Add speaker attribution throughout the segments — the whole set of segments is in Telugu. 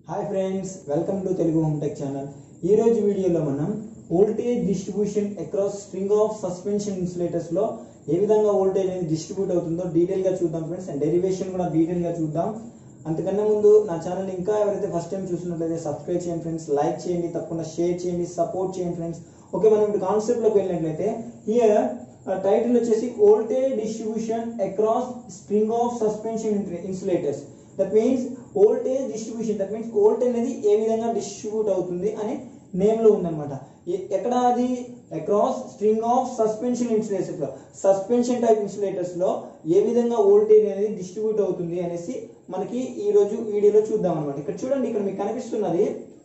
Speaker 1: Hi friends welcome to Telugu home tech channel ఈ రోజు వీడియోలో మనం voltage distribution across string of suspension insulators లో ఏ విధంగా వోల్టేజ్ అనేది డిస్ట్రిబ్యూట్ అవుతుందో డీటెయిల్ గా చూద్దాం ఫ్రెండ్స్ అండ్ డెరివేషన్ కూడా డీటెయిల్ గా చూద్దాం అంతకన్నా ముందు నా ఛానల్ ఇంకా ఎవరైతే ఫస్ట్ టైం చూసినట్లయితే సబ్స్క్రైబ్ చేయండి ఫ్రెండ్స్ లైక్ చేయండి తప్పకుండా షేర్ చేయండి సపోర్ట్ చేయండి ఫ్రెండ్స్ ఓకే మనం ఇప్పుడు కాన్సెప్ట్ లోకి వెళ్ళినట్లయితే హియర్ టైటిల్ వచ్చేసి voltage distribution across string of suspension insulators that means voltage distribution that means voltage అనేది ఏ విధంగా డిస్ట్రిబ్యూట్ అవుతుంది అని నేమ్ లో ఉందన్నమాట ఎ- ఎక్కడ అది across string of suspension insulators లో సస్పెన్షన్ టైప్ ఇన్సులేటర్స్ లో ఏ విధంగా వోల్టేజ్ అనేది డిస్ట్రిబ్యూట్ అవుతుంది అనేసి మనకి ఈ రోజు వీడియోలో చూద్దాం అనమాట ఇక్కడ చూడండి ఇక్కడ మీకు కనిపిస్తున్నది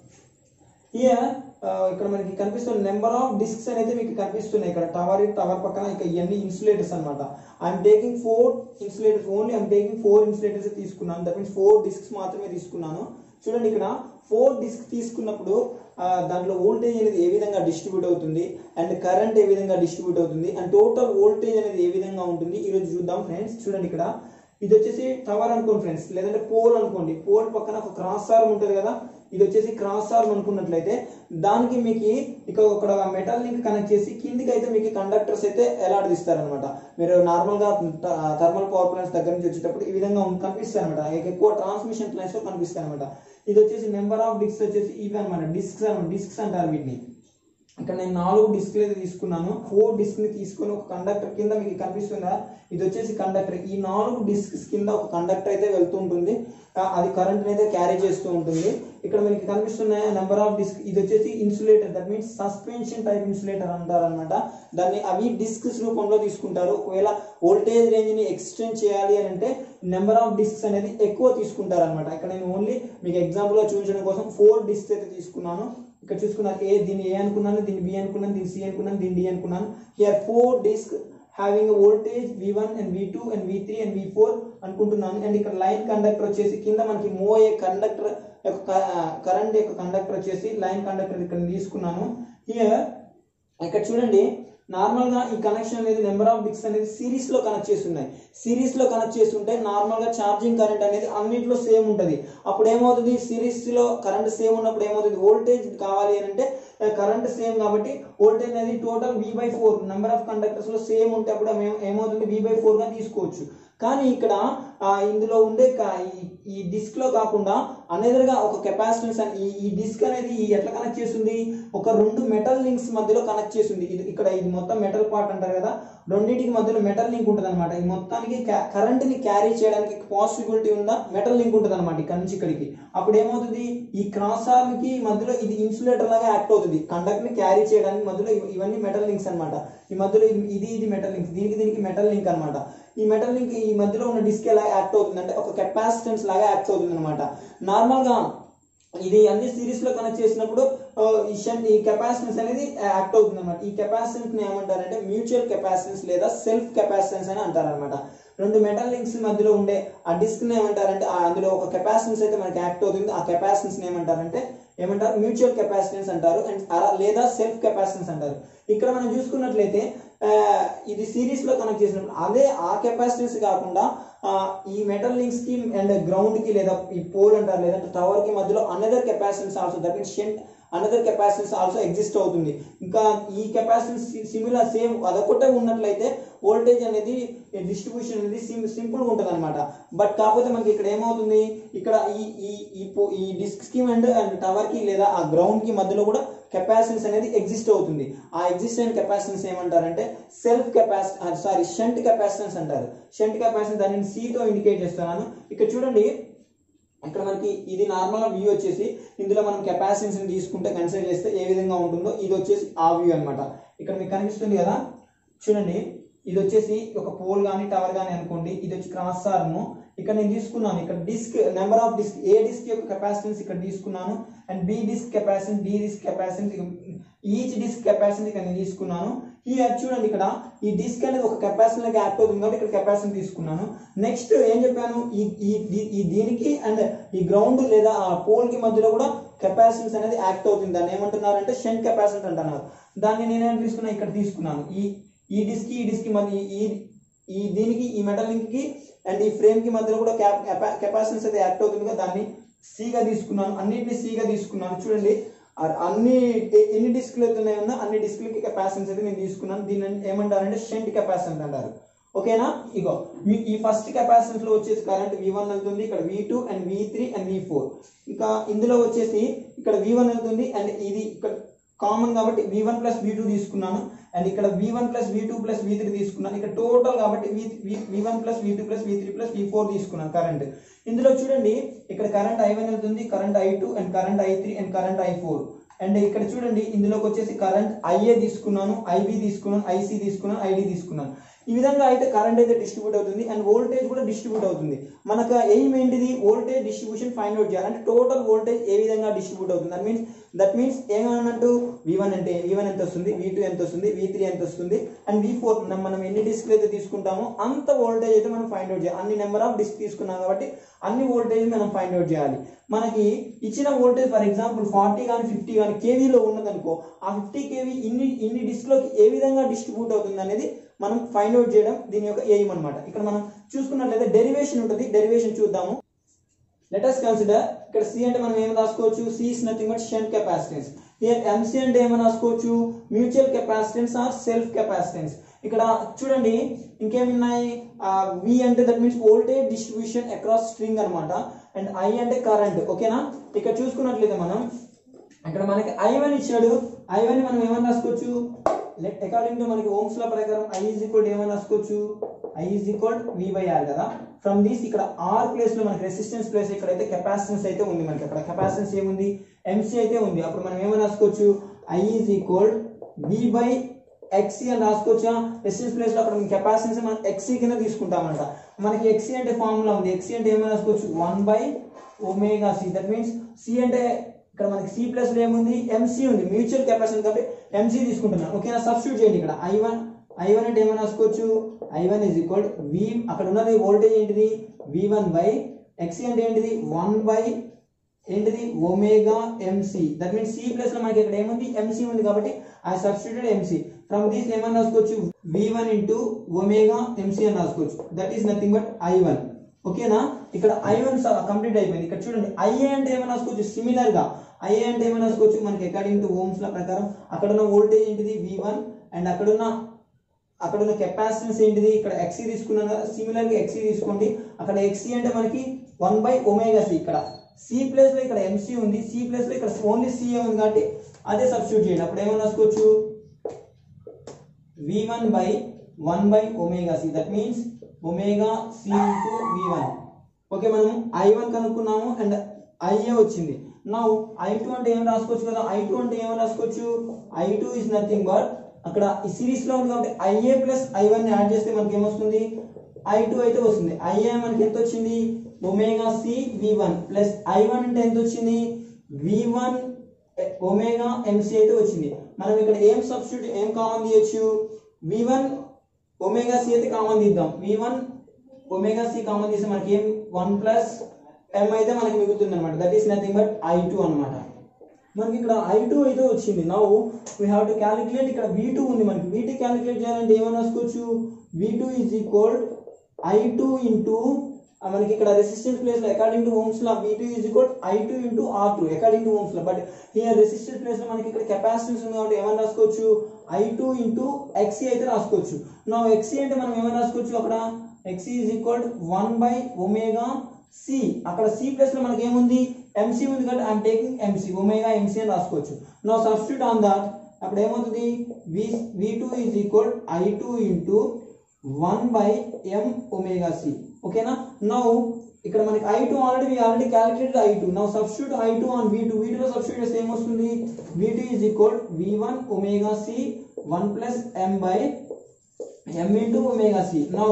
Speaker 1: హియర్ ఇక్కడ మనకి కనిపిస్తున్న నెంబర్ ఆఫ్ డిస్క్స్ అనేది మీకు కనిపిస్తున్నాయి ఇక్కడ టవర్ టవర్ పక్కన ఇక ఇవన్నీ ఇన్సులేటర్స్ అనమాట I'm taking four insulators only I'm taking four insulators తీసుకున్నాను దట్ మీన్స్ ఫోర్ డిస్క్స్ మాత్రమే తీసుకున్నాను చూడండి ఇక్కడ ఫోర్ డిస్క్ తీసుకున్నప్పుడు ఆ, దాంట్లో వోల్టేజ్ అనేది ఏ విధంగా డిస్ట్రిబ్యూట్ అవుతుంది అండ్ కరెంట్ ఏ విధంగా డిస్ట్రిబ్యూట్ అవుతుంది అండ్ టోటల్ వోల్టేజ్ అనేది ఏ విధంగా ఉంటుంది ఈ రోజు చూద్దాం ఫ్రెండ్స్ చూడండి ఇక్కడ ఇది వచ్చేసి టవర్ అనుకోండి ఫ్రెండ్స్ లేదంటే పోల్ అనుకోండి పోల్ పక్కన ఒక క్రాస్ ఆర్మ్ ఉంటుంది కదా ఇది వచ్చేసి క్రాస్ ఆర్మ్ అనుకున్నట్లయితే దానికి మీకు ఇక ఒక మెటల్ లింక్ కనెక్ట్ చేసి కిందికి అయితే మీకు కండక్టర్స్ అయితే ఎలాడదీస్తారనమాట మీరు నార్మల్ గా థర్మల్ పవర్ ప్లాంట్స్ దగ్గర నుంచి వచ్చేటప్పుడు ఈ విధంగా కనిపిస్తాయి అనమాట ఎక్కువ ట్రాన్స్మిషన్ ప్లాన్స్ లో కనిపిస్తాయి అనమాట ఇది వచ్చేసి నెంబర్ ఆఫ్ డిస్క్స్ వచ్చేసి ఇవి అనమాట డిస్క్స్ అనమాట డిస్క్స్ అంటారు వీటిని ఇక్కడ నేను నాలుగు డిస్క్లు అయితే తీసుకున్నాను ఫోర్ డిస్క్ ని తీసుకొని ఒక కండక్టర్ కింద మీకు కనిపిస్తుందా ఇది వచ్చేసి కండక్టర్ ఈ నాలుగు డిస్క్స్ కింద ఒక కండక్టర్ అయితే వెళ్తూ ఉంటుంది ఆ, అది కరెంట్ అయితే క్యారీ చేస్తూ ఉంటుంది ఇక్కడ మనకి కనిపిస్తున్న నెంబర్ ఆఫ్ డిస్క్ ఇది వచ్చేసి insulator that means suspension type insulator అంటారు అనమాట దాన్ని అవి డిస్క్స్ రూపంలో తీసుకుంటారు ఒకవేళ వోల్టేజ్ రేంజ్ ని ఎక్స్టెండ్ చేయాలి అని అంటే నెంబర్ ఆఫ్ డిస్క్స్ అనేది ఎక్కువ తీసుకుంటారు అనమాట ఇక్కడ నేను ఓన్లీ మీకు ఎగ్జాంపుల్ గా చూపించడం కోసం ఫోర్ డిస్క్ అయితే తీసుకున్నాను ఇక్కడ చూసుకున్నారు ఏ దీన్ని ఏ అనుకున్నాను దీన్ని బి అనుకున్నాను దీన్ని సి అనుకున్నాను దీన్ని డి అనుకున్నాను here four disc having voltage V one and V two and V three and V four అనుకుంటున్నాను అండ్ ఇక్కడ లైన్ కండక్టర్ వచ్చేసి కింద మనకి మోయే కండక్టర్ యొక్క కరెంట్ యొక్క కండక్టర్ వచ్చేసి లైన్ కండక్టర్ ఇక్కడ తీసుకున్నాను హియర్ ఇక్కడ చూడండి నార్మల్ గా ఈ కనెక్షన్ అనేది నెంబర్ ఆఫ్ బిక్స్ అనేది సిరీస్ లో కనెక్ట్ చేసి ఉన్నాయి సిరీస్ లో కనెక్ట్ చేస్తుంటే నార్మల్ గా ఛార్జింగ్ కరెంట్ అనేది అన్నిట్లో సేమ్ ఉంటది అప్పుడు ఏమవుతుంది సిరీస్ లో కరెంట్ సేమ్ ఉన్నప్పుడు ఏమవుతుంది వోల్టేజ్ కావాలి అని అంటే కరెంట్ సేమ్ కాబట్టి వోల్టేజ్ అనేది total V by four number of conductors లో సేమ్ ఉంటే అప్పుడు ఏమ- ఏమవుతుంది వి బై ఫోర్ గా తీసుకోవచ్చు కానీ ఇక్కడ ఆ, ఇందులో ఉండే క- ఈ- ఈ డిస్క్ లో కాకుండా అనదర్ గా ఒక కెపాసిటెన్స్ అని ఈ ఈ డిస్క్ అనేది ఈ ఎట్లా కనెక్ట్ చేస్తుంది ఒక రెండు మెటల్ లింక్స్ మధ్యలో కనెక్ట్ చేస్తుంది ఇది ఇక్కడ ఇది మొత్తం మెటల్ పార్ట్ అంటారు కదా రెండింటికి మధ్యలో మెటల్ లింక్ ఉంటుంది అనమాట ఈ మొత్తానికి కరెంట్ ని క్యారీ చేయడానికి పాసిబిలిటీ ఉందా మెటల్ లింక్ ఉంటుంది అనమాట ఇక్కడ నుంచి ఇక్కడికి అప్పుడు ఏమవుతుంది ఈ క్రాస్ ఆర్మ్ కి మధ్యలో ఇది ఇన్సులేటర్ లాగా యాక్ట్ అవుతుంది కండక్ట్ ని క్యారీ చేయడానికి మధ్యలో ఇవ- ఇవన్నీ మెటల్ లింక్స్ అన్నమాట ఈ మధ్యలో ఇది- ఇది ఇది మెటల్ లింక్స్ దీనికి దీనికి మెటల్ లింక్ అన్నమాట ఈ మెటల్ లింక్ ఈ మధ్యలో ఉన్న డిస్క్ ఎలా యాక్ట్ అవుతుంది అంటే ఒక కెపాసిటెన్స్ లాగా యాక్ట్ అవుతుంది అనమాట నార్మల్ గా ఇది అన్ని సిరీస్ లో కనెక్ట్ చేసినప్పుడు ఆ, ఈ షంట్ ఈ కెపాసిటెన్స్ అనేది యాక్ట్ అవుతుంది అనమాట ఈ కెపాసిటెన్స్ ని ఏమంటారంటే మ్యూచువల్ కెపాసిటెన్స్ లేదా సెల్ఫ్ కెపాసిటెన్స్ అని అంటారు అనమాట రెండు మెటల్ లింక్స్ మధ్యలో ఉండే ఆ డిస్క్ ని ఏమంటారంటే ఆ అందులో ఒక కెపాసిటెన్స్ అయితే మనకి యాక్ట్ అవుతుంది ఆ కెపాసిటెన్స్ ని ఏమంటారంటే ఏమంటారు మ్యూచువల్ కెపాసిటెన్స్ అంటారు అండ్ అలా లేదా సెల్ఫ్ కెపాసిటెన్స్ అంటారు ఇక్కడ మనం చూసుకున్నట్లయితే ఆ, ఇది సిరీస్ లో కనెక్ట్ చేసినప్పుడు అదే ఆ కెపాసిటెన్స్ కాకుండా ఆ, ఈ మెటల్ లింక్స్ కి అండ్ గ్రౌండ్ కి లేదా ఈ పోల్ అంటారు లేదంటే టవర్ కి మధ్యలో another capacitance also that means shunt another capacitance also exist అవుతుంది ఇంకా ఈ కెపాసిటెన్స్ సిమిలర్ సేమ్ అదొకటే ఉన్నట్లయితే వోల్టేజ్ అనేది డిస్ట్రిబ్యూషన్ అనేది సింపుల్ గా ఉంటుంది అనమాట బట్ కాకపోతే మనకి ఇక్కడ ఏమవుతుంది ఇక్కడ ఈ ఈ ఈ పో- ఈ డిస్క్ కి అండ్ అండ్ టవర్ కి లేదా ఆ గ్రౌండ్ కి మధ్యలో కూడా కెపాసిటెన్స్ అనేది ఎగ్జిస్ట్ అవుతుంది ఆ ఎగ్జిస్టెంట్ కెపాసిటెన్స్ ఏమంటారంటే self capacity sorry shunt capacitance అంటారు షంట్ కెపాసిటెన్స్ దానిని C తో ఇండికేట్ చేస్తున్నాను ఇక్కడ చూడండి ఇక్కడ మనకి ఇది నార్మల్ వ్యూ వచ్చేసి ఇందులో మనం కెపాసిటెన్స్ ని తీసుకుంటే కన్సిడర్ చేస్తే ఏ విధంగా ఉంటుందో ఇది వచ్చేసి ఆ వ్యూ అన్నమాట ఇక్కడ మీకు కనిపిస్తుంది కదా చూడండి ఇది వచ్చేసి ఒక పోల్ కానీ టవర్ కానీ అనుకోండి ఇది వచ్చి క్రాస్ ఆర్మ్ ఇక్కడ నేను తీసుకున్నాను ఇక్కడ disc number of disc A disc యొక్క కెపాసిటెన్స్ ఇక్కడ తీసుకున్నాను and B disc capacity D disc capacity each disc capacity ఇక్కడ నేను తీసుకున్నాను ఈ చూడండి ఇక్కడ ఈ డిస్క్ అనేది ఒక కెపాసిటీ యాక్ట్ అవుతుంది కాబట్టి ఇక్కడ కెపాసిటీ తీసుకున్నాను నెక్స్ట్ ఏం చెప్పాను ఈ ఈ ఈ- ఈ దీనికి అండ్ ఈ గ్రౌండ్ లేదా ఆ పోల్ కి మధ్యలో కూడా కెపాసిటెన్స్ అనేది యాక్ట్ అవుతుంది దాన్ని ఏమంటున్నారంటే షంట్ కెపాసిటీ అంటున్నారు దాన్ని నేనేం తీసుకున్నా ఇక్కడ తీసుకున్నాను ఈ ఈ డిస్క్ ఈ డిస్క్ మధ్య ఈ ఈ దీనికి ఈ మెటల్ లింక్ కి అండ్ ఈ ఫ్రేమ్ కి మధ్యలో కూడా కెపాసిటెన్స్ అయితే యాక్ట్ అవుతుంది కదా దాన్ని సిగా తీసుకున్నాను అన్నిటిని సిగా తీసుకున్నాను చూడండి ఆ- అన్ని ఎ- ఎన్ని డిస్క్లు అయితే ఉన్నాయో అన్ని డిస్క్లకి కెపాసిటెన్స్ అయితే నేను తీసుకున్నాను దీన్ని ఏమంటారంటే షంట్ కెపాసిటెన్స్ అంటారు ఓకేనా ఇగో మీ ఈ ఫస్ట్ కెపాసిటెన్స్ లో వచ్చేసి కరెంట్ వి వన్ వెళ్తుంది ఇక్కడ V two and V three and V four ఇంకా ఇందులో వచ్చేసి ఇక్కడ వి వన్ వెళ్తుంది అండ్ ఇది ఇక్కడ కామన్ కాబట్టి V one plus V two తీసుకున్నాను అండ్ ఇక్కడ V one plus V two plus V three తీసుకున్నాను ఇక్కడ టోటల్ కాబట్టి V V one plus V two plus V three plus V four తీసుకున్నాను కరెంట్ ఇందులో చూడండి ఇక్కడ కరెంట్ ఐ వన్ వెళ్తుంది current I two and current I three and current I four and ఇక్కడ చూడండి ఇందులోకి వచ్చేసి కరెంట్ ఐఏ తీసుకున్నాను ఐబి తీసుకున్నాను ఐసి తీసుకున్నాను ఐడి తీసుకున్నాను ఈ విధంగా అయితే కరెంట్ అయితే డిస్ట్రిబ్యూట్ అవుతుంది అండ్ వోల్టేజ్ కూడా డిస్ట్రిబ్యూట్ అవుతుంది మనకు ఎయిమ్ ఏంటిది వోల్టేజ్ డిస్ట్రిబ్యూషన్ ఫైండ్ అవుట్ చేయాలి అంటే టోటల్ వోల్టేజ్ ఏ విధంగా డిస్ట్రిబ్యూట్ అవుతుంది దట్ మీన్స్ దట్ మీన్స్ ఏమన్నట్టు వి వన్ అంటే వి వన్ ఎంత వస్తుంది వి టూ ఎంత వస్తుంది వి త్రీ ఎంత వస్తుంది అండ్ వి ఫోర్ మనం ఎన్ని డిస్క్లు అయితే తీసుకుంటామో అంత వోల్టేజ్ అయితే మనం ఫైండ్ అవుట్ చేయాలి అన్ని నెంబర్ ఆఫ్ డిస్క్ తీసుకున్నాం కాబట్టి అన్ని వోల్టేజ్ మనం ఫైండ్ అవుట్ చేయాలి మనకి ఇచ్చిన వోల్టేజ్ ఫర్ ఎగ్జాంపుల్ ఫార్టీ కానీ ఫిఫ్టీ కానీ కేవీలో ఉన్నదనుకో ఆ ఫిఫ్టీ కేవీ ఇన్ని ఇన్ని డిస్క్లోకి ఏ విధంగా డిస్ట్రిబ్యూట్ అవుతుంది అనేది మనం ఫైండ్ అవుట్ చేయడం దీని యొక్క ఎయిమ్ అన్నమాట ఇక్కడ మనం చూసుకున్నట్లయితే డెరివేషన్ ఉంటుంది డెరివేషన్ చూద్దాము లెట్ us కన్సిడర్ ఇక్కడ సి అంటే మనం ఏం రాసుకోవచ్చు C is nothing but shunt capacitance here MC అంటే ఏమని రాసుకోవచ్చు mutual capacitance or self capacitance ఇక్కడ చూడండి ఇంకేమున్నాయి వి అంటే that means voltage distribution across string అన్నమాట అండ్ ఐ అంటే కరెంట్ ఓకేనా ఇక్కడ చూసుకున్నట్లయితే మనం ఇక్కడ మనకి ఐ వన్ ఇచ్చాడు ఐ వన్ మనం ఏమని రాసుకోవచ్చు లెట్ అకార్డింగ్ టు మనకి ఓమ్స్ లా ప్రకారం ఐ ఈజ్ ఈక్వల్ ఏమని రాసుకోవచ్చు I is equal V by R కదా ఫ్రమ్ దిస్ ఇక్కడ ఆర్ ప్లేస్ లో మనకి రెసిస్టెన్స్ ప్లేస్ ఇక్కడ అయితే కెపాసిటెన్స్ అయితే ఉంది మనకి అక్కడ కెపాసిటెన్స్ ఏముంది ఎంసీ అయితే ఉంది అప్పుడు మనం ఏమని రాసుకోవచ్చు I is equal V by XC అని రాసుకోవచ్చా రెసిస్టెన్స్ ప్లేస్ లో అక్కడ కెపాసిటెన్స్ మనం ఎక్సీ కింద తీసుకుంటామంట మనకి ఎక్సీ అంటే ఫార్ములా ఉంది ఎక్సీ అంటే ఏమైనా రాసుకోవచ్చు one by omega C that means C అంటే ఇక్కడ మనకి సి ప్లస్ లో ఏముంది ఎంసీ ఉంది మ్యూచువల్ కెపాసిటీ కాబట్టి ఎంసీ తీసుకుంటున్నాను ఓకేనా సబ్స్టిట్యూట్ చేయండి ఇక్కడ ఐ వన్ ఐ వన్ అంటే ఏమైనా రాసుకోవచ్చు I one is equal V అక్కడ ఉన్నది వోల్టేజ్ ఏంటిది వి వన్ బై ఎక్సీ అంటే ఏంటిది వన్ బై ఏంటిది omega MC that means C plus లో మనకి ఇక్కడ ఏముంది ఎంసీ ఉంది కాబట్టి I substituted MC from these ఏమని రాసుకోవచ్చు V one into omega MC అని రాసుకోవచ్చు that is nothing but I one ఓకేనా ఇక్కడ ఐ వన్ కంప్లీట్ అయిపోయింది ఇక్కడ చూడండి ఐఏ అంటే ఏమైనా రాసుకోవచ్చు సిమిలర్ గా ఐఏ అంటే ఏమైనా రాసుకోవచ్చు మనకి అకార్డింగ్ టు ఓమ్స్ ల ప్రకారం అక్కడ ఉన్న వోల్టేజ్ ఏంటిది వి వన్ అండ్ అక్కడున్న అక్కడ ఉన్న కెపాసిటెన్స్ ఏంటిది ఇక్కడ ఎక్సీ తీసుకున్నాను కదా సిమిలర్ గా ఎక్సీ తీసుకోండి అక్కడ ఎక్సీ అంటే మనకి వన్ బై ఒమేగా సి ఇక్కడ సి ప్లేస్ లో ఇక్కడ ఎంసీ ఉంది సి ప్లేస్ లో ఇక్కడ ఓన్లీ సిఏ ఉంది కాబట్టి అదే సబ్స్టిట్యూట్ చేయండి అప్పుడు ఏమని రాసుకోవచ్చు V one by one by omega C that means omega C into V one okay మనం ఐ వన్ కనుక్కున్నాము అండ్ ఐఏ వచ్చింది నా ఐ టూ అంటే ఏం రాసుకోవచ్చు కదా ఐ టూ అంటే ఏమని రాసుకోవచ్చు I two is nothing but అక్కడ ఈ సిరీస్ లో ఉంది కాబట్టి IA plus I one add చేస్తే మనకి ఏమొస్తుంది ఐ టూ అయితే వస్తుంది ఐఏ మనకి ఎంత వచ్చింది omega C V one plus I one అంటే ఎంత వచ్చింది వి వన్ ఒమేగా ఎంసీ అయితే వచ్చింది మనం ఇక్కడ ఏం సబ్స్టిట్యూట్ ఏం కామన్ తీయచ్చు వి వన్ ఒమేగా సి అయితే కామన్ తీద్దాం V one omega C common తీస్తే మనకి ఏం వన్ ప్లస్ ఎం అయితే మనకి మిగులుతుంది అనమాట that is nothing but I two అనమాట మనకి ఇక్కడ ఐ టూ అయితే వచ్చింది now we have to calculate ఇక్కడ వి టూ ఉంది మనకి వి టూ క్యాలిక్యులేట్ చేయాలంటే ఏమని రాసుకోవచ్చు V two is equal I two into మనకి ఇక్కడ రెసిస్టెన్స్ ప్లేస్ లో according to Ohm's law V two is equal I two into R two according to Ohm's law but here resistance place లో మనకి ఇక్కడ కెపాసిటెన్స్ ఉంది కాబట్టి ఏమని రాసుకోవచ్చు ఐ టూ ఇంటూ ఎక్సీ అయితే రాసుకోవచ్చు నా ఎక్సీ అంటే మనం ఏమని రాసుకోవచ్చు అక్కడ XC is equal one by omega C అక్కడ సి ప్లస్ లో మనకి ఏముంది ఎంసీ ఉంది కాబట్టి I'm taking MC omega MC అని రాసుకోవచ్చు నా సబ్స్టిట్యూట్ ఆన్ దాట్ అప్పుడు ఏమవుతుంది V V two is equal I two into one by M omega C ఓకేనా నౌ ఇక్కడ మనకి I two already we already calculated I two now substitute I two on V two V టూలో సబ్స్టిట్యూట్ చేస్తే ఏమొస్తుంది వి two is equal V one omega C one plus M by M into omega C now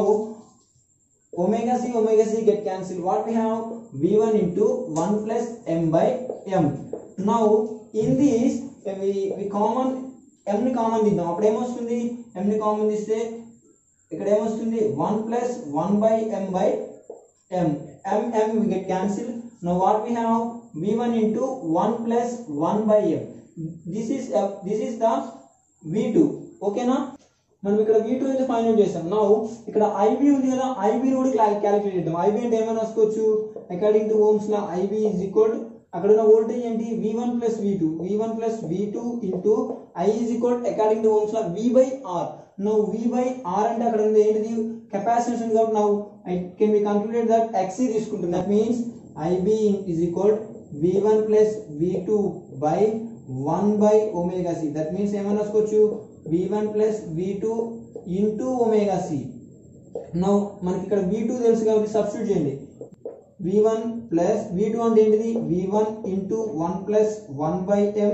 Speaker 1: omega c omega c get cancelled what we have v1 into 1 plus m by m now in this we we common m ని కామన్ తీద్దాం అప్పుడు ఏమొస్తుంది m ని కామన్ తీస్తే ఇక్కడ ఏమొస్తుంది 1 plus 1 by m by m m m we get cancelled now what we have v1 into 1 plus 1 by m this is uh, this is the v2 ఓకేనా మనం ఇక్కడ V2 అయితే ఫైండ్ అవుట్ చేసాం నౌ ఇక్కడ IB ఉంది కదా IB ని కూడా క్యాలిక్యులేట్ చేద్దాం IB అంటే ఏమైనా రాసుకోవచ్చు according to Ohm's law IB is equal అక్కడ ఉన్న వోల్టేజ్ ఏంటి V1 plus V2 V1 plus V2 into I is equal according to Ohm's law V by R now V by R అంటే అక్కడ ఉంది ఏంటిది కెపాసిటెన్స్ ఉంది కాబట్టి now I can be concluded that XC తీసుకుంటుంది that means IB is equal V1 plus V2 by 1 by omega C that means ఏమైనా రాసుకోవచ్చు V1 plus V2 into omega C now మనకి ఇక్కడ V2 తెలుసు కాబట్టి సబ్స్టిట్యూట్ చేయండి V1 ప్లస్ V2 అంటే ఏంటిది V1 into one plus one by M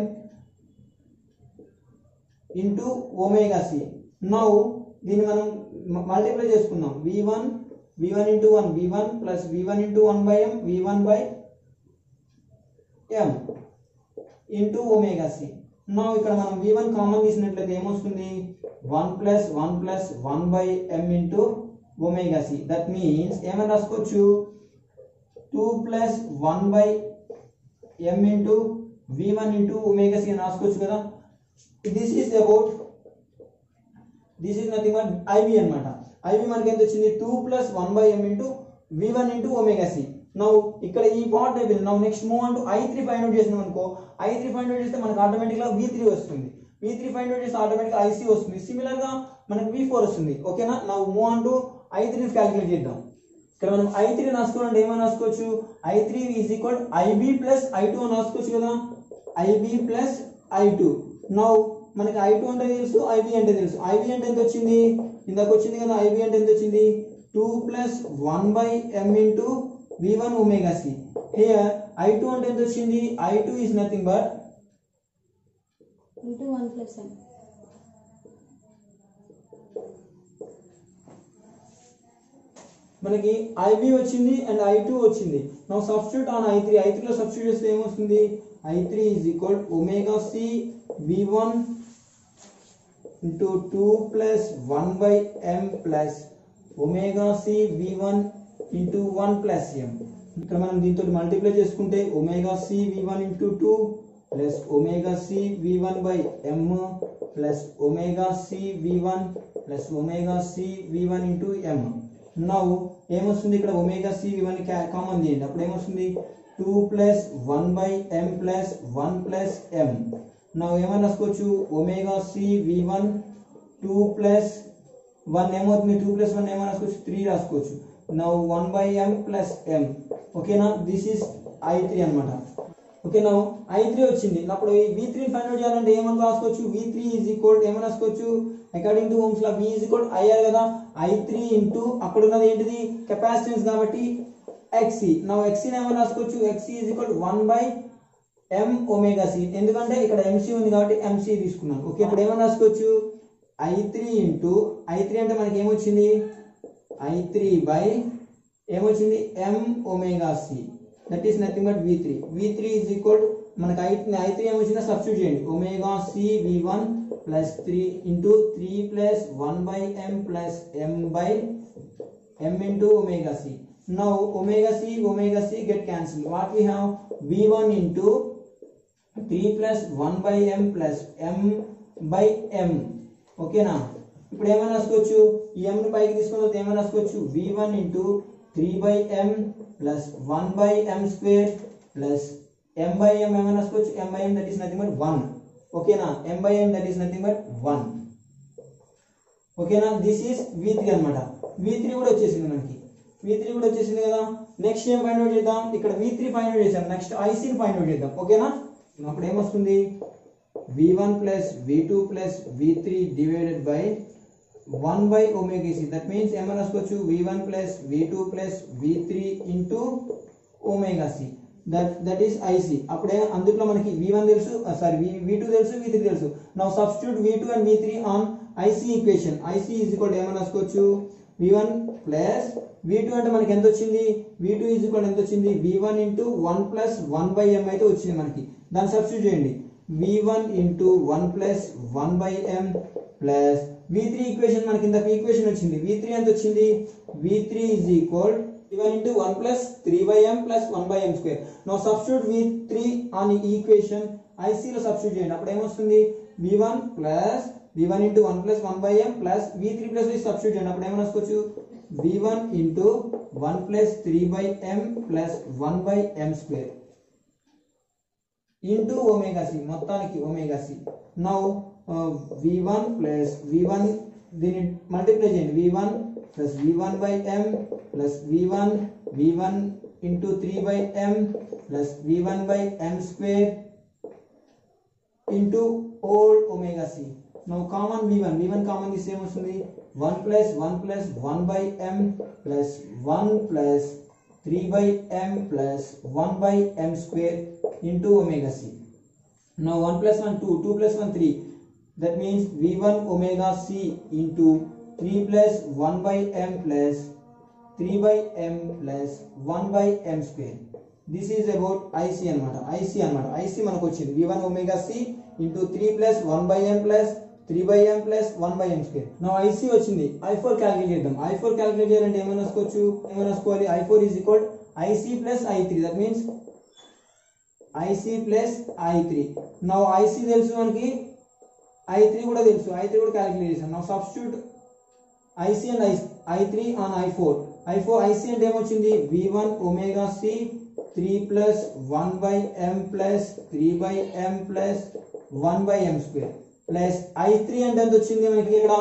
Speaker 1: into omega C now దీన్ని మనం మల్టిప్లై చేసుకుందాం V1 V1 into one V1 plus V1 into one by M V1 by M into omega C now ఇక్కడ మనం V1 కామన్ తీసినట్లయితే ఏమొస్తుంది one plus one plus one by M into omega C that means ఏమైనా రాసుకోవచ్చు two plus one by M into V one into omega C అని రాసుకోవచ్చు కదా this is about this is nothing but IV అనమాట ఐవి మనకి ఎంత వచ్చింది two plus one by M into V one into omega C now ఇక్కడ ఈ పార్ట్ అయిపోయింది now next move onto I three find out చేసినాం అనుకో ఐ త్రీ ఫైండ్ అవుట్ చేస్తే మనకు ఆటోమేటిక్గా వి త్రీ వస్తుంది వి త్రీ ఫైండ్ అవుట్ చేస్తే ఆటోమేటిక్గా ఐసీ వస్తుంది సిమిలర్ గా మనకు వి ఫోర్ వస్తుంది ఓకేనా now move onto I three calculate చేద్దాం ఇక్కడ మనం ఐ త్రీ రాసుకోవాలంటే ఏమైనా రాసుకోవచ్చు I three is equal IB plus I two అని రాసుకోవచ్చు కదా IB plus I two now మనకి ఐ టూ అంటే తెలుసు ఐబి అంటే తెలుసు ఐబి అంటే ఎంత వచ్చింది ఇందాక వచ్చింది కదా ఐబి అంటే ఎంత వచ్చింది two plus one by M into V one omega C here I two అంటే ఎంత వచ్చింది I two is nothing but
Speaker 2: into one plus m
Speaker 1: మనకి ఐబి వచ్చింది అండ్ ఐ టూ వచ్చింది నా substitute on I three I త్రీలో సబ్స్టిట్యూట్ చేస్తే ఏమొస్తుంది I three is equal omega C V one into two plus one by m plus omega C V one into one plus m ఇక్కడ మనం దీంతో మల్టిప్లై చేసుకుంటే omega C V one into two plus omega C V one by m plus omega C V one plus omega C V one into m now ఏమొస్తుంది ఇక్కడ omega C V one common చేయండి అప్పుడు ఏమొస్తుంది two plus one by m plus one plus m now ఏమని రాసుకోవచ్చు omega C V one two plus one ఏమవుతుంది టూ ప్లస్ వన్ ఏమని రాసుకోవచ్చు త్రీ రాసుకోవచ్చు now one by m plus m ఓకేనా దిస్ ఈస్ ఐ త్రీ అనమాట ఓకే నౌ ఐ త్రీ వచ్చింది అప్పుడు ఈ వి త్రీ ఫైండ్ అవుట్ చేయాలంటే ఏమని రాసుకోవచ్చు వి త్రీ ఈజ్ ఈక్వల్ ఏమని రాసుకోవచ్చు according to Ohm's law V is equal IR కదా ఐ త్రీ ఇంటూ అక్కడ ఉన్నది ఏంటిది కెపాసిటెన్స్ కాబట్టి ఎక్సీ నా ఎక్సీ ఏమని రాసుకోవచ్చు XC is equal one by M omega C ఎందుకంటే ఇక్కడ ఎంసీ ఉంది కాబట్టి ఎంసీ తీసుకున్నాను ఓకే ఇప్పుడు ఏమని రాసుకోవచ్చు I three into I three అంటే మనకి ఏమొచ్చింది ఐ త్రీ బై ఏమొచ్చింది m omega C that is nothing but V three V three is equal మనకి ఐ ఐ త్రీ ఏమొచ్చిందో సబ్స్టిట్యూట్ చేయండి omega C V one plus three into three plus one by m plus M by m into omega c. Now omega c, omega c get cancelled. What we have? v1 into 3 plus 1 by m plus m by m. ఓకేనా ఇప్పుడు ఏమైనా రాసుకోవచ్చు ఈ m ని పైకి తీసుకుని వస్తే ఏమైనా రాసుకోవచ్చు v1 into three by m plus one by m square plus M by m ఏమైనా రాసుకోవచ్చు m by m that is nothing but one ఓకేనా m by m that is nothing but one ఓకేనా దిస్ ఈస్ వి త్రీ అనమాట వి త్రీ కూడా వచ్చేసింది మనకి వి త్రీ కూడా వచ్చేసింది కదా నెక్స్ట్ ఏం ఫైండ్ అవుట్ చేద్దాం ఇక్కడ వి త్రీ ఫైండ్ అవుట్ చేద్దాం నెక్స్ట్ ఐసీని ఫైండ్ అవుట్ చేద్దాం ఓకేనా అప్పుడు ఏమొస్తుంది V one plus V two plus V three divided by one by omega C that means ఏమైనా రాసుకోవచ్చు V one plus V two plus V three into omega C that that is IC అప్పుడే అందులో మనకి వి వన్ తెలుసు సారీ వి వి టూ తెలుసు వి త్రీ తెలుసు now substitute V two and V three on IC equation IC is equal ఏమైనా రాసుకోవచ్చు V one plus V two అంటే మనకి ఎంత వచ్చింది వి టూ ఈజ్ ఈక్వల్ ఎంత వచ్చింది V one into one plus one by m అయితే వచ్చింది మనకి దాన్ని సబ్స్టిట్యూట్ చేయండి V one into one plus one by m plus V three equation మనకి ఇంత ఈక్వేషన్ వచ్చింది వి త్రీ ఎంత వచ్చింది V three is equal one into one plus three by m plus one by m square no substitute V three on equation ఐసీలో సబ్స్టిట్యూట్ చేయండి అప్పుడు ఏమొస్తుంది V one plus V one into one plus one by m plus V three plus substitute చేయండి అప్పుడు ఏమైనా రాసుకోవచ్చు V one into one plus three by m plus one by m square into omega C మొత్తానికి omega C now V one plus V one దీన్ని మల్టిప్లై చేయండి V one plus V one by m plus V one V one into three by m plus V one by m square into old omega C now common V one V one common తీస్తే ఏమొస్తుంది one plus one plus one by m plus one plus three by m plus one by m square into omega C now one plus one two two plus one three that means v1 omega c into 3 plus 1 by m plus 3 by m plus 1 by m square this is about ic అన్నమాట ic అన్నమాట ic మనకు వచ్చింది v1 omega c into 3 plus 1 by m plus 3 by m plus 1 by m square now ic వచ్చింది i4 క్యాలిక్యులేట్ చేద్దాం i4 క్యాలిక్యులేట్ చేయాలంటే ఏమైనా రాసుకోవచ్చు ఏమైనా రాసుకోవాలి i4 is equal ic plus i3 that means ic plus i3 now ic తెలుసు మనకి ఐ త్రీ కూడా తెలుసు ఐ త్రీ కూడా క్యాలిక్యులేట్ చేసాం నా substitute IC and I I three on I four I four IC అంటే ఏమొచ్చింది V one omega C three plus one by m plus three by m plus one by m square plus I three అంటే ఎంత వచ్చింది మనకి ఇక్కడ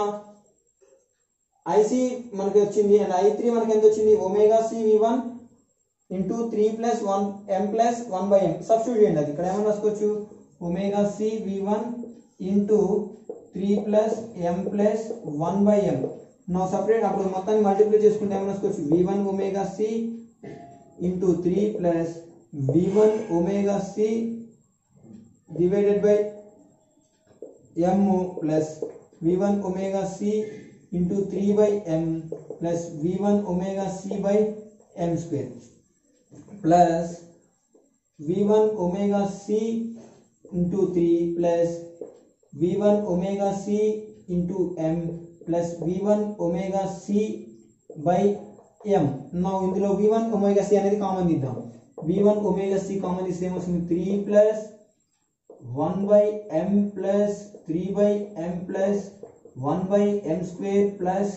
Speaker 1: ఐసి మనకి వచ్చింది అండ్ ఐ త్రీ మనకి ఎంత వచ్చింది omega C V one into three plus one m plus one by m substitute చేయండి అది ఇక్కడ ఏమన్నా రాసుకోవచ్చు omega C V one into three plus m plus one by m నా సపరేట్ అప్పుడు మొత్తాన్ని మల్టిప్లై చేసుకుంటే ఏమైనా రాసుకోవచ్చు V one omega C into three plus V one omega C divided by m plus V one omega C into three by m plus V one omega C by m square plus V one omega C into three plus v1 omega c into m plus v1 omega c by m now ఇందులో v1 omega c అనేది కామన్ తీద్దాం v1 omega c కామన్ తీస్తే ఏమొస్తుంది 3 plus 1 by m plus 3 by m plus 1 by m square plus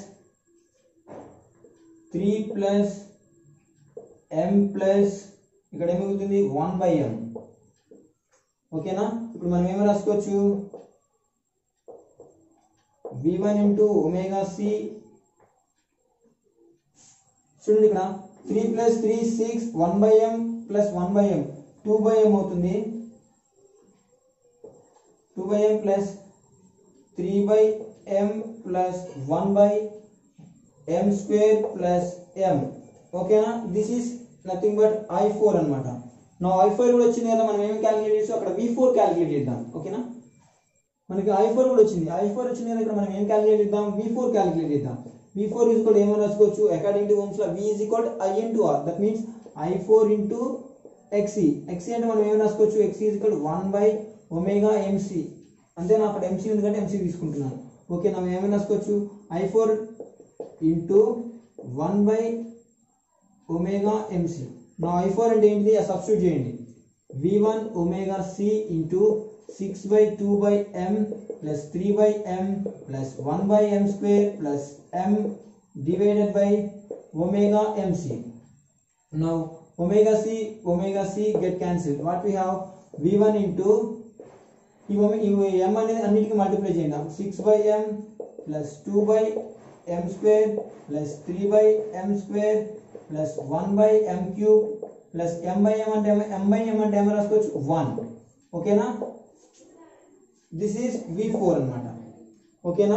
Speaker 1: 3 plus m plus ఇక్కడ ఏం మిగులుతుంది 1 బై m ఓకేనా ఇప్పుడు మనం ఏమి రాసుకోవచ్చు v1 ఇంటూ ఒమేగా సి చూడండి ఇక్కడ three plus three six one by m plus one by m two by m అవుతుంది two by m plus three by m plus one by m square plus m ఓకేనా this is nothing but I four అనమాట నా ఐ ఫోర్ కూడా వచ్చింది కదా మనం ఏం క్యాలిక్యులేట్ చేసి అక్కడ వి ఫోర్ క్యాలిక్యులేట్ చేద్దాం ఓకేనా మనకి ఐ ఫోర్ కూడా వచ్చింది ఐ ఫోర్ వచ్చింది కదా ఇక్కడ మనం ఏం క్యాలిక్యులేట్ చేద్దాం వి ఫోర్ క్యాలిక్యులేట్ చేద్దాం వి ఫోర్ ఈజ్ ఈక్వల్ ఏమని రాసుకోవచ్చు according to Ohm's law V is equal I into R that means I four into XC XC అంటే మనం ఏం రాసుకోవచ్చు XC is equal one by omega mC అంతే నా అక్కడ ఎంసీ ఉంది కాబట్టి ఎంసీ తీసుకుంటున్నాను ఓకే మనం ఏమైనా రాసుకోవచ్చు I four into one by omega mC నా ఐ ఫోర్ అంటే ఏంటిది ఆ సబ్స్టిట్యూట్ చేయండి V one omega C into six by two by m plus three by m plus one by m square plus m divided by omega mC now omega C omega C get cancel what we have V one into ఈ ఒమే- ఈ ఎం అనేది అన్నిటికీ మల్టిప్లై చేయండి six by m plus two by m square plus three by m square plus one by m cube plus M by m అంటే ఎం బై ఎం అంటే ఏమైనా రాసుకోవచ్చు వన్ ఓకేనా దిస్ ఈస్ వి ఫోర్ అనమాట ఓకేనా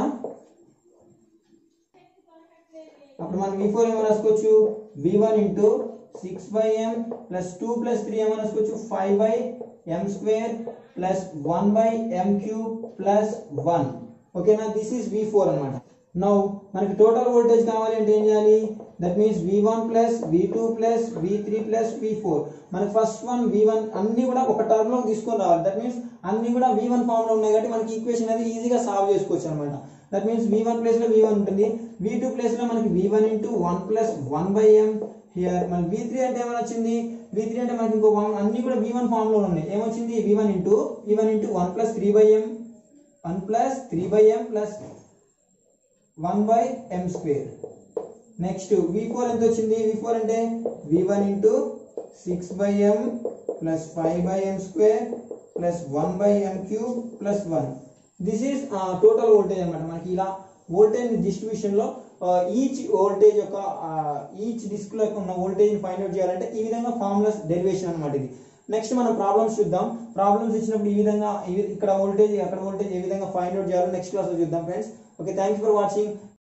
Speaker 1: అప్పుడు మనం వి ఫోర్ ఏమైనా రాసుకోవచ్చు V one into six by m plus two plus three ఏమైనా రాసుకోవచ్చు five by m square plus one by m cube plus one ఓకేనా దిస్ ఈస్ వి ఫోర్ అనమాట నౌ మనకి టోటల్ వోల్టేజ్ కావాలి అంటే ఏం చేయాలి that means V one plus V two plus V three plus V four మనకి ఫస్ట్ వన్ వి వన్ అన్ని కూడా ఒక టర్మ్ లో తీసుకొని రావాలి దట్ మీన్స్ అన్ని కూడా వి వన్ ఫామ్ లో ఉన్నాయి కాబట్టి మనకి ఈక్వేషన్ అనేది ఈజీగా సాల్వ్ చేసుకోవచ్చు అనమాట that means V one place లో వి వన్ ఉంటుంది వి టూ ప్లేస్ లో మనకి V one into one plus one by m here మన వి త్రీ అంటే ఏమైనా వచ్చింది వి త్రీ అంటే మనకి ఇంకో one- అన్ని కూడా వి వన్ ఫామ్ లో ఉన్నాయి ఏమొచ్చింది V one into V one into one plus three by m one plus three by m plus one by m square next V four ఎంత వచ్చింది వి ఫోర్ అంటే V one into six by m plus five by m square plus one by m cube plus one this is total voltage అనమాట మనకి ఇలా వోల్టేజ్ డిస్ట్రిబ్యూషన్ లో ఈచ్ వోల్టేజ్ యొక్క ఈచ్ డిస్క్ లో ఉన్న వోల్టేజ్ ఫైండ్ అవుట్ చేయాలంటే ఈ విధంగా ఫార్ములాస్ డెరివేషన్ అనమాట ఇది నెక్స్ట్ మనం ప్రాబ్లమ్స్ చూద్దాం ప్రాబ్లమ్స్ ఇచ్చినప్పుడు ఈ విధంగా ఈ వి- ఇక్కడ వోల్టేజ్ అక్కడ వోల్టేజ్ ఏ విధంగా ఫైండ్ అవుట్ చేయాలో నెక్స్ట్ క్లాస్ లో చూద్దాం friends okay thanks for watching